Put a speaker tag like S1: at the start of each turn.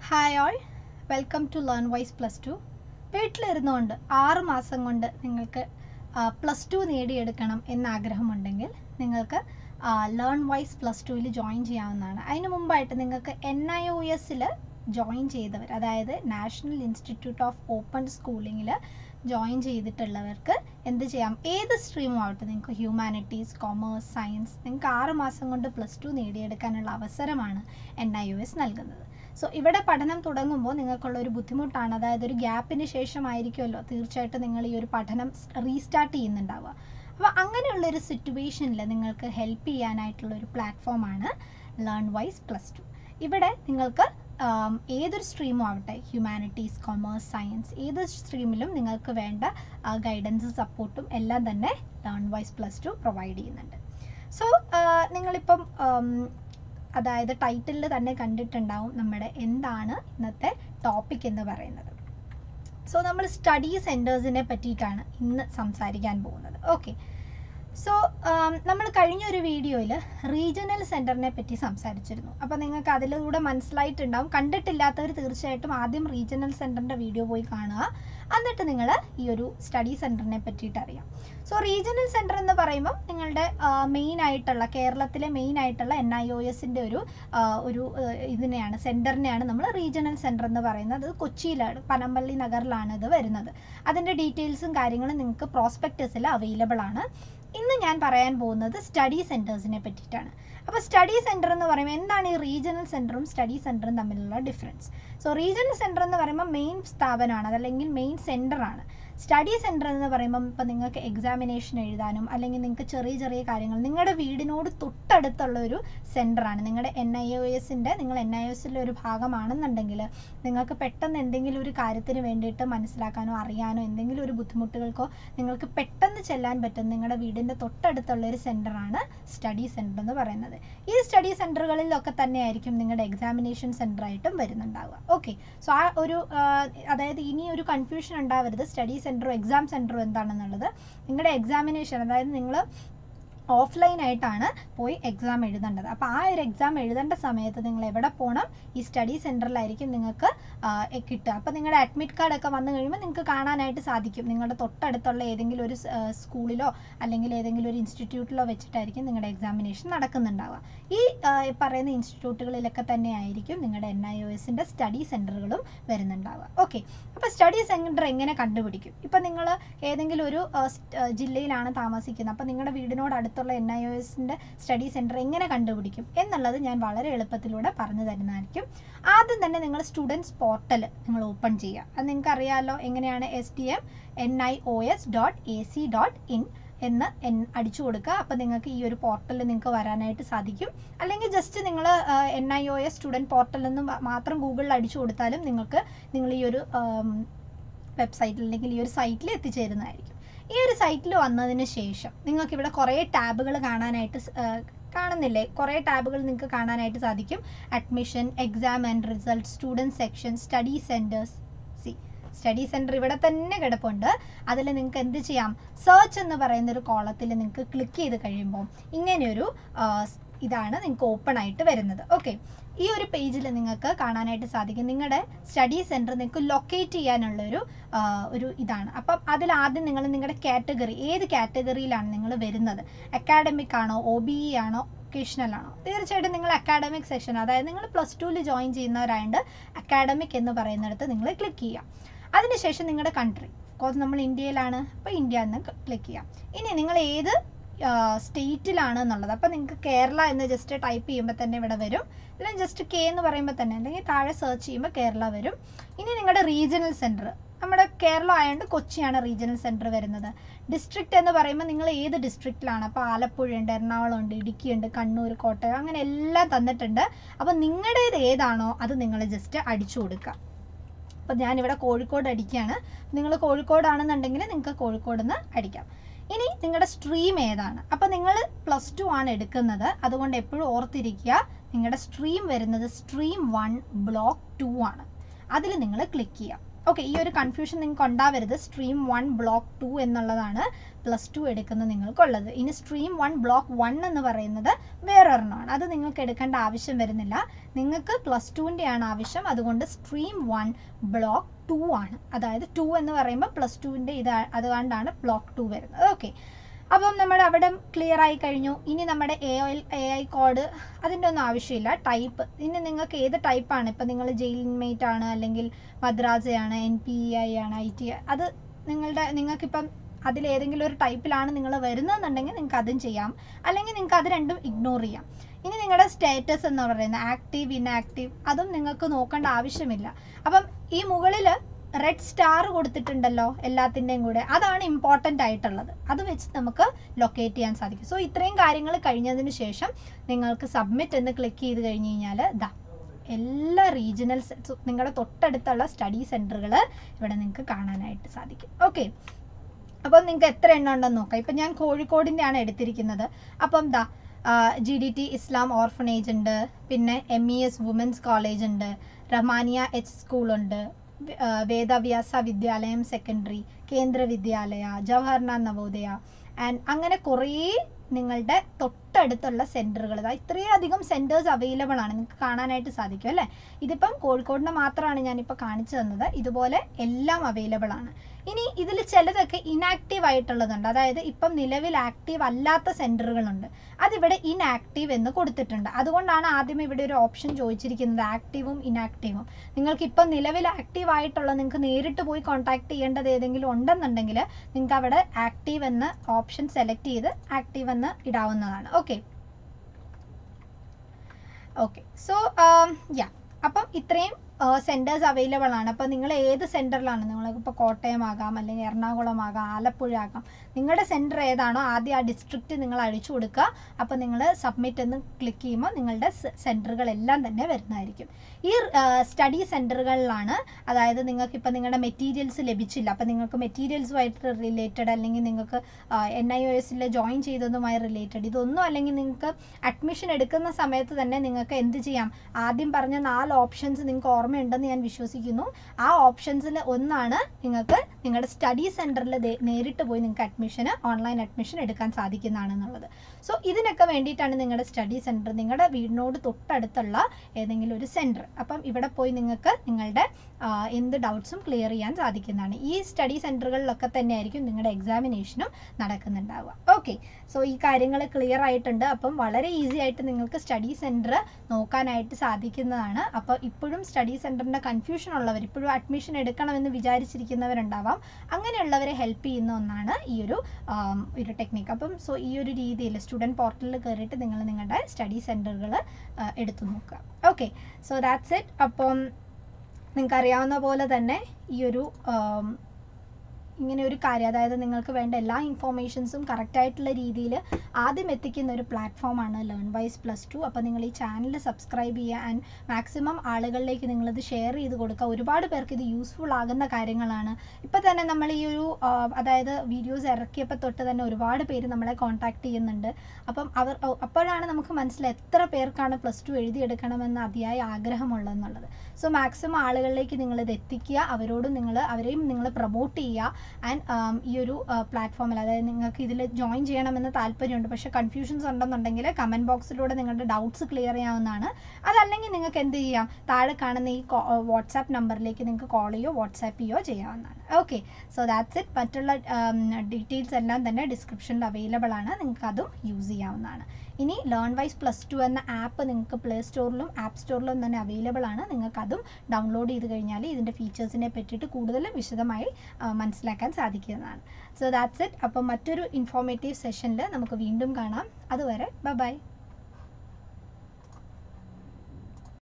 S1: hi all welcome to learn wise plus two വീട്ടിലിരുന്നുകൊണ്ട് ആറ് മാസം കൊണ്ട് നിങ്ങൾക്ക് പ്ലസ് ടു നേടിയെടുക്കണം എന്ന ആഗ്രഹമുണ്ടെങ്കിൽ നിങ്ങൾക്ക് ലേൺ വൈസ് പ്ലസ് ടുവിൽ ജോയിൻ ചെയ്യാവുന്നതാണ് അതിന് മുമ്പായിട്ട് നിങ്ങൾക്ക് എൻ ഐ ഒ എസിൽ ജോയിൻ ചെയ്തവർ അതായത് നാഷണൽ ഇൻസ്റ്റിറ്റ്യൂട്ട് ഓഫ് ഓപ്പൺ സ്കൂളിങ്ങിൽ ജോയിൻ ചെയ്തിട്ടുള്ളവർക്ക് എന്ത് ചെയ്യാം ഏത് സ്ട്രീമും ആവട്ടെ നിങ്ങൾക്ക് ഹ്യൂമാനിറ്റീസ് കൊമേഴ്സ് സയൻസ് നിങ്ങൾക്ക് ആറ് മാസം കൊണ്ട് പ്ലസ് ടു നേടിയെടുക്കാനുള്ള അവസരമാണ് എൻ ഐ ഒ എസ് നൽകുന്നത് സോ ഇവിടെ പഠനം തുടങ്ങുമ്പോൾ നിങ്ങൾക്കുള്ള ഒരു ബുദ്ധിമുട്ടാണ് അതായത് ഒരു ഗ്യാപ്പിന് ശേഷമായിരിക്കുമല്ലോ തീർച്ചയായിട്ടും നിങ്ങൾ ഈ ഒരു പഠനം റീസ്റ്റാർട്ട് ചെയ്യുന്നുണ്ടാവുക അപ്പോൾ അങ്ങനെയുള്ള ഒരു സിറ്റുവേഷനിൽ നിങ്ങൾക്ക് ഹെൽപ്പ് ചെയ്യാനായിട്ടുള്ള ഒരു പ്ലാറ്റ്ഫോമാണ് ലേൺ വൈസ് പ്ലസ് ടു ഇവിടെ നിങ്ങൾക്ക് ആം, ഏതൊരു സ്ട്രീമും ആവട്ടെ ഹ്യൂമാനിറ്റീസ് കൊമേഴ്സ് സയൻസ് ഏത് സ്ട്രീമിലും നിങ്ങൾക്ക് വേണ്ട ഗൈഡൻസ് സപ്പോർട്ടും എല്ലാം തന്നെ learn wise plus two provide ചെയ്യുന്നുണ്ട് സോ നിങ്ങളിപ്പം ആം, അതായത് ടൈറ്റിലിൽ തന്നെ കണ്ടിട്ടുണ്ടാവും നമ്മുടെ എന്താണ് ഇന്നത്തെ ടോപ്പിക് എന്ന് പറയുന്നത് സോ നമ്മൾ സ്റ്റഡി സെൻറ്റേഴ്സിനെ പറ്റിയിട്ടാണ് ഇന്ന് സംസാരിക്കാൻ പോകുന്നത് ഓക്കെ സോ നമ്മൾ കഴിഞ്ഞ ഒരു വീഡിയോയിൽ റീജിയണൽ സെൻറ്ററിനെ പറ്റി സംസാരിച്ചിരുന്നു അപ്പോൾ നിങ്ങൾക്ക് അതിലൂടെ മനസ്സിലായിട്ടുണ്ടാവും കണ്ടിട്ടില്ലാത്തവർ തീർച്ചയായിട്ടും ആദ്യം റീജിയണൽ സെൻറ്ററിൻ്റെ വീഡിയോ പോയി കാണുക എന്നിട്ട് നിങ്ങൾ ഈ ഒരു സ്റ്റഡി സെൻറ്ററിനെ പറ്റിയിട്ട് അറിയാം സോ റീജിയണൽ സെൻറ്റർ എന്ന് പറയുമ്പോൾ നിങ്ങളുടെ മെയിൻ ആയിട്ടുള്ള കേരളത്തിലെ മെയിൻ ആയിട്ടുള്ള എൻ ഐ ഒ എസിൻ്റെ ഒരു ആ, ഒരു ആ, ഇതിനെയാണ് സെൻറ്ററിനെയാണ് നമ്മൾ റീജിയണൽ സെൻറ്റർ എന്ന് പറയുന്നത് അത് കൊച്ചിയിലാണ് പനമ്പള്ളി നഗറിലാണ് ഇത് വരുന്നത് അതിൻ്റെ ഡീറ്റെയിൽസും കാര്യങ്ങളും നിങ്ങൾക്ക് പ്രോസ്പെക്ടസിൽ അവൈലബിൾ ആണ് ഇന്ന് ഞാൻ പറയാൻ പോകുന്നത് സ്റ്റഡി സെൻറ്റേഴ്സിനെ പറ്റിയിട്ടാണ് അപ്പോൾ സ്റ്റഡി സെൻറ്റർ എന്ന് പറയുമ്പോൾ എന്താണ് ഈ റീജിയണൽ സെൻറ്ററും സ്റ്റഡി സെൻറ്ററും തമ്മിലുള്ള ഡിഫറൻസ് സോ റീജിയണൽ സെൻറ്റർ എന്ന് പറയുമ്പോൾ മെയിൻ സ്ഥാപനമാണ് അതല്ലെങ്കിൽ മെയിൻ സെൻറ്ററാണ് സ്റ്റഡി സെൻറ്റർ എന്ന് പറയുമ്പം ഇപ്പം നിങ്ങൾക്ക് എക്സാമിനേഷൻ എഴുതാനും അല്ലെങ്കിൽ നിങ്ങൾക്ക് ചെറിയ ചെറിയ കാര്യങ്ങൾ നിങ്ങളുടെ വീടിനോട് തൊട്ടടുത്തുള്ള ഒരു സെൻറ്ററാണ് നിങ്ങളുടെ എൻ ഐ ഒ എസിൻ്റെ നിങ്ങൾ എൻ ഐ ഒ എസിലെ ഒരു ഭാഗമാണെന്നുണ്ടെങ്കിൽ നിങ്ങൾക്ക് പെട്ടെന്ന് എന്തെങ്കിലും ഒരു കാര്യത്തിന് വേണ്ടിയിട്ട് മനസ്സിലാക്കാനോ അറിയാനോ എന്തെങ്കിലും ഒരു ബുദ്ധിമുട്ടുകൾക്കോ നിങ്ങൾക്ക് പെട്ടെന്ന് ചെല്ലാൻ പറ്റും നിങ്ങളുടെ വീടിൻ്റെ തൊട്ടടുത്തുള്ള ഒരു സെൻറ്ററാണ് സ്റ്റഡി സെൻറ്റർ എന്ന് പറയുന്നത് ഈ സ്റ്റഡി സെൻറ്ററുകളിലൊക്കെ തന്നെയായിരിക്കും നിങ്ങളുടെ എക്സാമിനേഷൻ സെൻറ്ററായിട്ടും വരുന്നുണ്ടാവുക ഓക്കെ സോ ആ ഒരു ആ, അതായത് ഇനി ഒരു കൺഫ്യൂഷൻ ഉണ്ടാവരുത് സ്റ്റഡി സെൻറ്ററോ എക്സാം സെൻറ്ററോ എന്താണെന്നുള്ളത് നിങ്ങളുടെ എക്സാമിനേഷൻ അതായത് നിങ്ങൾ ഓഫ്ലൈൻ ആയിട്ടാണ് പോയി എക്സാം എഴുതേണ്ടത് അപ്പോൾ ആ ഒരു എക്സാം എഴുതേണ്ട സമയത്ത് നിങ്ങൾ എവിടെ പോകണം ഈ സ്റ്റഡി സെൻറ്ററിലായിരിക്കും നിങ്ങൾക്ക് ആ, എ- കിട്ടുക അപ്പോൾ നിങ്ങളുടെ അഡ്മിറ്റ് കാർഡൊക്കെ വന്നു കഴിയുമ്പോൾ നിങ്ങൾക്ക് കാണാനായിട്ട് സാധിക്കും നിങ്ങളുടെ തൊട്ടടുത്തുള്ള ഏതെങ്കിലും ഒരു സ്- ആ, സ്കൂളിലോ അല്ലെങ്കിൽ ഏതെങ്കിലും ഒരു ഇൻസ്റ്റിറ്റ്യൂട്ടിലോ വെച്ചിട്ടായിരിക്കും നിങ്ങളുടെ എക്സാമിനേഷൻ നടക്കുന്നുണ്ടാവുക ഈ ആ, ഈ പറയുന്ന ഇൻസ്റ്റിറ്റ്യൂട്ടുകളിലൊക്കെ തന്നെ ആയിരിക്കും നിങ്ങളുടെ എൻ ഐ ഒ എസിൻ്റെ സ്റ്റഡി സെൻറ്ററുകളും വരുന്നുണ്ടാവുക ഓക്കെ അപ്പോൾ സ്റ്റഡി സെൻറ്റർ എങ്ങനെ കണ്ടുപിടിക്കും ഇപ്പം നിങ്ങൾ ഏതെങ്കിലും ഒരു ആ, സ്റ്റ്- ആ, ജില്ലയിലാണ് താമസിക്കുന്നത് അപ്പോൾ നിങ്ങളുടെ വീടിനോട് അടുത്തുള്ള എൻ ഐ ഒ എസിൻ്റെ സ്റ്റഡി സെൻറ്റർ എങ്ങനെ കണ്ടുപിടിക്കും എന്നുള്ളത് ഞാൻ വളരെ എളുപ്പത്തിലൂടെ പറഞ്ഞു തരുന്നതായിരിക്കും ആദ്യം തന്നെ നിങ്ങൾ സ്റ്റുഡൻസ് പോർട്ടൽ നിങ്ങൾ ഓപ്പൺ ചെയ്യുക അത് നിങ്ങൾക്ക് അറിയാമല്ലോ എങ്ങനെയാണ് S T M N I O S dot A C dot in എന്ന് എൻ അടിച്ചു കൊടുക്കുക അപ്പോൾ നിങ്ങൾക്ക് ഈ ഒരു പോർട്ടലിൽ നിങ്ങൾക്ക് വരാനായിട്ട് സാധിക്കും അല്ലെങ്കിൽ ജസ്റ്റ് നിങ്ങൾ N I O S student portal എന്ന് മ- മാത്രം ഗൂഗിളിൽ അടിച്ചു കൊടുത്താലും നിങ്ങൾക്ക് നിങ്ങൾ ഈ ഒരു വെബ്സൈറ്റിൽ അല്ലെങ്കിൽ ഈ ഒരു സൈറ്റിൽ എത്തിച്ചേരുന്നതായിരിക്കും ഈ ഒരു സൈറ്റിൽ വന്നതിന് ശേഷം നിങ്ങൾക്ക് ഇവിടെ കുറേ ടാബുകൾ കാണാനായിട്ട് സ്- ആ, കാണുന്നില്ലേ കുറേ ടാബുകൾ നിങ്ങൾക്ക് കാണാനായിട്ട് സാധിക്കും admission exam and result student section study centres see study centre ഇവിടെ തന്നെ കിടപ്പുണ്ട് അതിൽ നിങ്ങൾക്ക് എന്ത് ചെയ്യാം സെർച്ച് എന്ന് പറയുന്ന ഒരു കോളത്തിൽ നിങ്ങൾക്ക് ക്ലിക്ക് ചെയ്ത് കഴിയുമ്പോൾ ഇങ്ങനെയൊരു ആ, സ്- ഇതാണ് നിങ്ങൾക്ക് ഓപ്പൺ ആയിട്ട് വരുന്നത് ഓക്കെ ഈ ഒരു പേജിൽ നിങ്ങൾക്ക് കാണാനായിട്ട് സാധിക്കും നിങ്ങളുടെ സ്റ്റഡി സെൻറ്റർ നിങ്ങൾക്ക് ലൊക്കേറ്റ് ചെയ്യാനുള്ളൊരു ആ, ഒരു ഇതാണ് അപ്പം അതിൽ ആദ്യം നിങ്ങൾ നിങ്ങളുടെ കാറ്റഗറി ഏത് കാറ്റഗറിയിലാണ് നിങ്ങൾ വരുന്നത് അക്കാഡമിക് ആണോ ഒ ബി ഇ ആണോ വൊക്കേഷണൽ ആണോ തീർച്ചയായിട്ടും നിങ്ങൾ അക്കാഡമിക് സെക്ഷൻ അതായത് നിങ്ങൾ പ്ലസ് ടുവിൽ ജോയിൻ ചെയ്യുന്നവരായതുകൊണ്ട് അക്കാഡമിക് എന്ന് പറയുന്നിടത്ത് നിങ്ങൾ ക്ലിക്ക് ചെയ്യാം അതിനുശേഷം നിങ്ങളുടെ കൺട്രി കോഴ്സ് നമ്മൾ ഇന്ത്യയിലാണ് അപ്പോൾ ഇന്ത്യ എന്ന് ക്ലിക്ക് ചെയ്യാം ഇനി നിങ്ങൾ ഏത് സ്റ്റേറ്റിലാണ് എന്നുള്ളത് അപ്പോൾ നിങ്ങൾക്ക് കേരള എന്ന് ജസ്റ്റ് ടൈപ്പ് ചെയ്യുമ്പോൾ തന്നെ ഇവിടെ വരും അല്ലെങ്കിൽ ജസ്റ്റ് കെ എന്ന് പറയുമ്പോൾ തന്നെ അല്ലെങ്കിൽ താഴെ സെർച്ച് ചെയ്യുമ്പോൾ കേരള വരും ഇനി നിങ്ങളുടെ റീജിയണൽ സെൻറ്റർ നമ്മുടെ കേരളം ആയതുകൊണ്ട് കൊച്ചിയാണ് റീജിയണൽ സെൻറ്റർ വരുന്നത് ഡിസ്ട്രിക്റ്റ് എന്ന് പറയുമ്പോൾ നിങ്ങൾ ഏത് ഡിസ്ട്രിക്റ്റിലാണ് അപ്പോൾ ആലപ്പുഴ ഉണ്ട് എറണാകുളം ഉണ്ട് ഇടുക്കി ഉണ്ട് കണ്ണൂർ കോട്ടയം അങ്ങനെ എല്ലാം തന്നിട്ടുണ്ട് അപ്പോൾ നിങ്ങളുടേത് ഏതാണോ അത് നിങ്ങൾ ജസ്റ്റ് അടിച്ചു കൊടുക്കുക അപ്പോൾ ഞാനിവിടെ കോഴിക്കോട് അടിക്കുകയാണ് നിങ്ങൾ കോഴിക്കോടാണെന്നുണ്ടെങ്കിൽ നിങ്ങൾക്ക് കോഴിക്കോട് നിന്ന് അടിക്കാം ഇനി നിങ്ങളുടെ സ്ട്രീം ഏതാണ് അപ്പോൾ നിങ്ങൾ പ്ലസ് ടു ആണ് എടുക്കുന്നത് അതുകൊണ്ട് എപ്പോഴും ഓർത്തിരിക്കുക നിങ്ങളുടെ സ്ട്രീം വരുന്നത് സ്ട്രീം വൺ ബ്ലോക്ക് ടു ആണ് അതിൽ നിങ്ങൾ ക്ലിക്ക് ചെയ്യാം ഓക്കെ ഈ ഒരു കൺഫ്യൂഷൻ നിങ്ങൾക്ക് ഉണ്ടാവരുത് സ്ട്രീം വൺ ബ്ലോക്ക് ടു എന്നുള്ളതാണ് പ്ലസ് ടു എടുക്കുന്ന നിങ്ങൾക്കുള്ളത് ഇനി സ്ട്രീം വൺ ബ്ലോക്ക് വൺ എന്ന് പറയുന്നത് വേറൊരെണ്ണമാണ് അത് നിങ്ങൾക്ക് എടുക്കേണ്ട ആവശ്യം വരുന്നില്ല നിങ്ങൾക്ക് പ്ലസ് ടുവിൻ്റെ ആണ് ആവശ്യം അതുകൊണ്ട് സ്ട്രീം വൺ ബ്ലോക്ക് ടു ആണ് അതായത് ടു എന്ന് പറയുമ്പോൾ പ്ലസ് ടുവിൻ്റെ ഇത് അതുകൊണ്ടാണ് ബ്ലോക്ക് ടു വരുന്നത് ഓക്കെ അപ്പം നമ്മുടെ അവിടെ ക്ലിയർ ആയി കഴിഞ്ഞു ഇനി നമ്മുടെ A I A I code അതിൻ്റെ ഒന്നും ആവശ്യമില്ല ടൈപ്പ് ഇനി നിങ്ങൾക്ക് ഏത് ടൈപ്പാണ് ഇപ്പം നിങ്ങൾ ജയിൽ ഇൻമേറ്റ് ആണ് അല്ലെങ്കിൽ മദ്രാസയാണ് എൻ പി ഐ ആണ് ഐ ടി അത് നിങ്ങളുടെ നിങ്ങൾക്കിപ്പം അതിലേതെങ്കിലും ഒരു ടൈപ്പിലാണ് നിങ്ങൾ വരുന്നതെന്നുണ്ടെങ്കിൽ നിങ്ങൾക്ക് അതും ചെയ്യാം അല്ലെങ്കിൽ നിങ്ങൾക്ക് അത് രണ്ടും ഇഗ്നോർ ചെയ്യാം ഇനി നിങ്ങളുടെ സ്റ്റേറ്റസ് എന്ന് പറയുന്നത് ആക്റ്റീവ് ഇൻആക്റ്റീവ് അതും നിങ്ങൾക്ക് നോക്കേണ്ട ആവശ്യമില്ല അപ്പം ഈ മുകളിൽ റെഡ് സ്റ്റാർ കൊടുത്തിട്ടുണ്ടല്ലോ എല്ലാത്തിൻ്റെയും കൂടെ അതാണ് ഇമ്പോർട്ടൻ്റ് ആയിട്ടുള്ളത് അത് വെച്ച് നമുക്ക് ലൊക്കേറ്റ് ചെയ്യാൻ സാധിക്കും സോ ഇത്രയും കാര്യങ്ങൾ കഴിഞ്ഞതിന് ശേഷം നിങ്ങൾക്ക് സബ്മിറ്റ് എന്ന് ക്ലിക്ക് ചെയ്ത് കഴിഞ്ഞ് കഴിഞ്ഞാൽ ദാ എല്ലാ റീജിയണൽ നിങ്ങളുടെ തൊട്ടടുത്തുള്ള സ്റ്റഡി സെൻറ്ററുകൾ ഇവിടെ നിങ്ങൾക്ക് കാണാനായിട്ട് സാധിക്കും ഓക്കെ അപ്പം നിങ്ങൾക്ക് എത്ര എണ്ണം ഉണ്ടെന്ന് നോക്കാം ഇപ്പം ഞാൻ കോഴിക്കോടിൻ്റെ ആണ് എടുത്തിരിക്കുന്നത് അപ്പം ദാ G D T Islam orphanage ഉണ്ട് പിന്നെ M E S women's college ഉണ്ട് റഹ്മാനിയ എച്ച് സ്കൂളുണ്ട് വേദവ്യാസ വിദ്യാലയം സെക്കൻഡറി കേന്ദ്ര വിദ്യാലയ ജവഹർലാൽ നവോദയ ആൻഡ് അങ്ങനെ കുറേ നിങ്ങളുടെ തൊട്ടടുത്തുള്ള സെൻറ്ററുകൾ ഇത്രയധികം സെൻറ്റേഴ്സ് അവൈലബിൾ ആണ് നിങ്ങൾക്ക് കാണാനായിട്ട് സാധിക്കും അല്ലേ ഇതിപ്പം കോഴിക്കോടിന് മാത്രമാണ് ഞാനിപ്പോൾ കാണിച്ചു തന്നത് ഇതുപോലെ എല്ലാം അവൈലബിൾ ആണ് ഇനി ഇതിൽ ചിലതൊക്കെ ഇനാക്റ്റീവ് ആയിട്ടുള്ളതുണ്ട് അതായത് ഇപ്പം നിലവിൽ ആക്റ്റീവ് അല്ലാത്ത സെൻറ്ററുകളുണ്ട് അതിവിടെ ഇനാക്റ്റീവ് എന്ന് കൊടുത്തിട്ടുണ്ട് അതുകൊണ്ടാണ് ആദ്യം ഇവിടെ ഒരു ഓപ്ഷൻ ചോദിച്ചിരിക്കുന്നത് ആക്റ്റീവും ഇനാക്റ്റീവും നിങ്ങൾക്ക് ഇപ്പം നിലവിൽ ആക്റ്റീവ് ആയിട്ടുള്ള നിങ്ങൾക്ക് നേരിട്ട് പോയി കോൺടാക്ട് ചെയ്യേണ്ടത് ഏതെങ്കിലും ഉണ്ടെന്നുണ്ടെങ്കിൽ നിങ്ങൾക്ക് അവിടെ ആക്റ്റീവ് എന്ന ഓപ്ഷൻ സെലക്ട് ചെയ്ത് ആക്റ്റീവ് എന്ന് ഇടാവുന്നതാണ് ഓക്കെ ഓക്കെ സോ യാ അപ്പം ഇത്രയും സെൻറ്റേഴ്സ് അവൈലബിൾ ആണ് അപ്പോൾ നിങ്ങൾ ഏത് സെൻറ്ററിലാണ് നിങ്ങൾക്ക് ഇപ്പോൾ കോട്ടയം ആകാം അല്ലെങ്കിൽ എറണാകുളം ആകാം ആലപ്പുഴ ആകാം നിങ്ങളുടെ സെൻറ്റർ ഏതാണോ ആദ്യം ആ ഡിസ്ട്രിക്റ്റ് നിങ്ങൾ അഴിച്ചു കൊടുക്കുക അപ്പോൾ നിങ്ങൾ സബ്മിറ്റ് എന്ന് ക്ലിക്ക് ചെയ്യുമ്പോൾ നിങ്ങളുടെ സെൻറ്ററുകളെല്ലാം തന്നെ വരുന്നതായിരിക്കും ഈ സ്റ്റഡി സെൻറ്ററുകളിലാണ് അതായത് നിങ്ങൾക്ക് ഇപ്പോൾ നിങ്ങളുടെ മെറ്റീരിയൽസ് ലഭിച്ചില്ല അപ്പോൾ നിങ്ങൾക്ക് മെറ്റീരിയൽസുമായിട്ട് റിലേറ്റഡ് അല്ലെങ്കിൽ നിങ്ങൾക്ക് എൻ ഐ ഒ എസിൽ ജോയിൻ ചെയ്തതുമായി റിലേറ്റഡ് ഇതൊന്നും അല്ലെങ്കിൽ നിങ്ങൾക്ക് അഡ്മിഷൻ എടുക്കുന്ന സമയത്ത് തന്നെ നിങ്ങൾക്ക് എന്ത് ചെയ്യാം ആദ്യം പറഞ്ഞ നാല് ഓപ്ഷൻസ് നിങ്ങൾക്ക് ഓർമ്മയുണ്ടെന്ന് ഞാൻ വിശ്വസിക്കുന്നു ആ ഓപ്ഷൻസിൽ ഒന്നാണ് നിങ്ങൾക്ക് നിങ്ങളുടെ സ്റ്റഡി സെൻറ്ററിൽ നേരിട്ട് പോയി നിങ്ങൾക്ക് അഡ്മിഷന് ഓൺലൈൻ അഡ്മിഷൻ എടുക്കാൻ സാധിക്കുന്നതാണെന്നുള്ളത് സോ ഇതിനൊക്കെ വേണ്ടിയിട്ടാണ് നിങ്ങളുടെ സ്റ്റഡി സെൻറ്റർ നിങ്ങളുടെ വീടിനോട് തൊട്ടടുത്തുള്ള ഏതെങ്കിലും ഒരു സെൻറ്റർ അപ്പം ഇവിടെ പോയി നിങ്ങൾക്ക് നിങ്ങളുടെ എന്ത് ഡൗട്ട്സും ക്ലിയർ ചെയ്യാൻ സാധിക്കുന്നതാണ് ഈ സ്റ്റഡി സെൻറ്ററുകളിലൊക്കെ തന്നെ ആയിരിക്കും നിങ്ങളുടെ എക്സാമിനേഷനും നടക്കുന്നുണ്ടാവുക ഓക്കെ സോ ഈ കാര്യങ്ങൾ ക്ലിയർ ആയിട്ടുണ്ട് അപ്പം വളരെ ഈസി ആയിട്ട് നിങ്ങൾക്ക് സ്റ്റഡി സെൻറ്റർ നോക്കാനായിട്ട് സാധിക്കുന്നതാണ് അപ്പോൾ ഇപ്പോഴും സ്റ്റഡി സെൻറ്ററിൻ്റെ കൺഫ്യൂഷൻ ഉള്ളവർ ഇപ്പോഴും അഡ്മിഷൻ എടുക്കണമെന്ന് വിചാരിച്ചിരിക്കുന്നവരുണ്ടാവാം അങ്ങനെയുള്ളവരെ ഹെൽപ്പ് ചെയ്യുന്ന ഒന്നാണ് ഈ ഒരു ഒരു ടെക്നിക്ക് അപ്പം സോ ഈ ഒരു രീതിയിൽ സ്റ്റുഡൻറ്റ് പോർട്ടലിൽ കയറിയിട്ട് നിങ്ങൾ നിങ്ങളുടെ സ്റ്റഡി സെൻറ്ററുകൾ എടുത്തു നോക്കുക ഓക്കെ സോ ദാറ്റ്സ് ഇറ്റ് അപ്പം നിങ്ങൾക്ക് അറിയാവുന്ന പോലെ തന്നെ ഈ ഒരു ഇങ്ങനെ ഒരു കാര്യം അതായത് നിങ്ങൾക്ക് വേണ്ട എല്ലാ ഇൻഫോർമേഷൻസും കറക്റ്റായിട്ടുള്ള രീതിയിൽ ആദ്യം എത്തിക്കുന്ന ഒരു പ്ലാറ്റ്ഫോമാണ് ലേൺ വൈസ് പ്ലസ് ടു അപ്പോൾ നിങ്ങൾ ഈ ചാനൽ സബ്സ്ക്രൈബ് ചെയ്യുക ആൻഡ് മാക്സിമം ആളുകളിലേക്ക് നിങ്ങളിത് ഷെയർ ചെയ്ത് കൊടുക്കുക ഒരുപാട് പേർക്ക് ഇത് യൂസ്ഫുൾ ആകുന്ന കാര്യങ്ങളാണ് ഇപ്പോൾ തന്നെ നമ്മൾ ഈ ഒരു അതായത് വീഡിയോസ് ഇറക്കിയപ്പോൾ തൊട്ട് തന്നെ ഒരുപാട് പേര് നമ്മളെ കോൺടാക്ട് ചെയ്യുന്നുണ്ട് അപ്പം അവർ അപ്പോഴാണ് നമുക്ക് മനസ്സിലായി എത്ര പേർക്കാണ് പ്ലസ് ടു എഴുതിയെടുക്കണമെന്ന് അതിയായ ആഗ്രഹമുള്ളതെന്നുള്ളത് സോ മാക്സിമം ആളുകളിലേക്ക് നിങ്ങളിത് എത്തിക്കുക അവരോടും നിങ്ങൾ അവരെയും നിങ്ങൾ പ്രൊമോട്ട് ചെയ്യുക ആൻഡ് ഈ ഒരു പ്ലാറ്റ്ഫോമിൽ അതായത് നിങ്ങൾക്ക് ഇതിൽ ജോയിൻ ചെയ്യണമെന്ന് താല്പര്യമുണ്ട് പക്ഷേ കൺഫ്യൂഷൻസ് ഉണ്ടെന്നുണ്ടെങ്കിൽ കമൻറ്റ് ബോക്സിലൂടെ നിങ്ങളുടെ ഡൗട്ട്സ് ക്ലിയർ ചെയ്യാവുന്നതാണ് അതല്ലെങ്കിൽ നിങ്ങൾക്ക് എന്ത് ചെയ്യാം താഴെ കാണുന്ന ഈ വാട്സാപ്പ് നമ്പറിലേക്ക് നിങ്ങൾക്ക് കോൾ ചെയ്യോ വാട്സാപ്പ് ചെയ്യോ ചെയ്യാവുന്നതാണ് ഓക്കെ സോ ദാറ്റ്സ് ഇറ്റ് മറ്റുള്ള ഡീറ്റെയിൽസ് എല്ലാം തന്നെ ഡിസ്ക്രിപ്ഷനിൽ അവൈലബിൾ ആണ് നിങ്ങൾക്ക് അതും യൂസ് ചെയ്യാവുന്നതാണ് ഇനി ലേൺ വൈസ് പ്ലസ് ടു എന്ന ആപ്പ് നിങ്ങൾക്ക് പ്ലേ സ്റ്റോറിലും ആപ്പ് സ്റ്റോറിലും തന്നെ അവൈലബിൾ ആണ് നിങ്ങൾക്ക് അതും ഡൗൺലോഡ് ചെയ്ത് കഴിഞ്ഞാൽ ഇതിൻ്റെ ഫീച്ചേഴ്സിനെ പറ്റിയിട്ട് കൂടുതൽ വിശദമായി മനസ്സിലാക്കാൻ സാധിക്കുന്നതാണ് സോ ദാറ്റ്സ് ഇറ്റ് അപ്പം മറ്റൊരു ഇൻഫോർമേറ്റീവ് സെഷനിൽ നമുക്ക് വീണ്ടും കാണാം അതുവരെ ബൈ